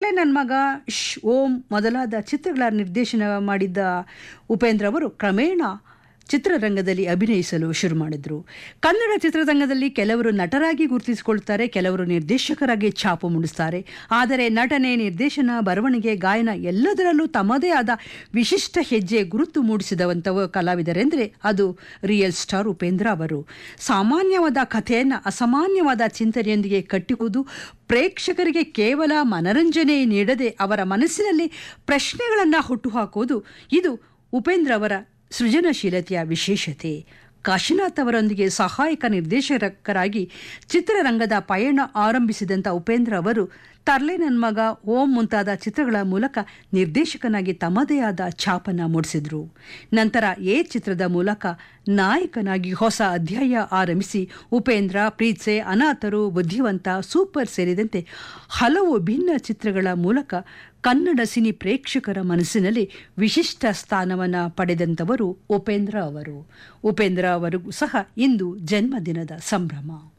ತರ್ಲೆ ನನ್ನ ಮಗ ಶ್ ಓಂ ಮೊದಲಾದ ಚಿತ್ರಗಳ ನಿರ್ದೇಶನ ಮಾಡಿದ್ದ ಉಪೇಂದ್ರ ಅವರು ಕ್ರಮೇಣ ಚಿತ್ರರಂಗದಲ್ಲಿ ಅಭಿನಯಿಸಲು ಶುರು ಮಾಡಿದರು ಕನ್ನಡ ಚಿತ್ರರಂಗದಲ್ಲಿ ಕೆಲವರು ನಟರಾಗಿ ಗುರುತಿಸಿಕೊಳ್ತಾರೆ ಕೆಲವರು ನಿರ್ದೇಶಕರಾಗಿ ಛಾಪು ಮೂಡಿಸ್ತಾರೆ ಆದರೆ ನಟನೆ ನಿರ್ದೇಶನ ಬರವಣಿಗೆ ಗಾಯನ ಎಲ್ಲದರಲ್ಲೂ ತಮ್ಮದೇ ಆದ ವಿಶಿಷ್ಟ ಹೆಜ್ಜೆ ಗುರುತು ಮೂಡಿಸಿದವಂಥವ ಕಲಾವಿದರೆಂದರೆ ಅದು ರಿಯಲ್ ಸ್ಟಾರ್ ಉಪೇಂದ್ರ ಅವರು ಸಾಮಾನ್ಯವಾದ ಕಥೆಯನ್ನು ಅಸಾಮಾನ್ಯವಾದ ಚಿಂತನೆಯೊಂದಿಗೆ ಕಟ್ಟಿರುವುದು ಪ್ರೇಕ್ಷಕರಿಗೆ ಕೇವಲ ಮನರಂಜನೆ ನೀಡದೆ ಅವರ ಮನಸ್ಸಿನಲ್ಲಿ ಪ್ರಶ್ನೆಗಳನ್ನು ಹುಟ್ಟುಹಾಕುವುದು ಇದು ಉಪೇಂದ್ರ ಅವರ ಸೃಜನಶೀಲತೆಯ ವಿಶೇಷತೆ ಕಾಶಿನಾಥ್ ಅವರೊಂದಿಗೆ ಸಹಾಯಕ ನಿರ್ದೇಶಕರಾಗಿ ಚಿತ್ರರಂಗದ ಪಯಣ ಆರಂಭಿಸಿದಂಥ ಉಪೇಂದ್ರ ಅವರು ತರ್ಲೆ ನನ್ನ ಮಗ ಓಂ ಮುಂತಾದ ಚಿತ್ರಗಳ ಮೂಲಕ ನಿರ್ದೇಶಕನಾಗಿ ತಮ್ಮದೇ ಆದ ಛಾಪನ್ನು ಮೂಡಿಸಿದರು ನಂತರ ಎ ಚಿತ್ರದ ಮೂಲಕ ನಾಯಕನಾಗಿ ಹೊಸ ಅಧ್ಯಾಯ ಆರಂಭಿಸಿ ಉಪೇಂದ್ರ ಪ್ರೀತ್ಸೆ ಅನಾಥರು ಬುದ್ಧಿವಂತ ಸೂಪರ್ ಸೇರಿದಂತೆ ಹಲವು ಭಿನ್ನ ಚಿತ್ರಗಳ ಮೂಲಕ ಕನ್ನಡ ಸಿನಿ ಪ್ರೇಕ್ಷಕರ ಮನಸ್ಸಿನಲ್ಲಿ ವಿಶಿಷ್ಟ ಸ್ಥಾನವನ್ನು ಪಡೆದಂಥವರು ಉಪೇಂದ್ರ ಅವರು ಉಪೇಂದ್ರ ಅವರಿಗೂ ಸಹ ಇಂದು ಜನ್ಮದಿನದ ಸಂಭ್ರಮ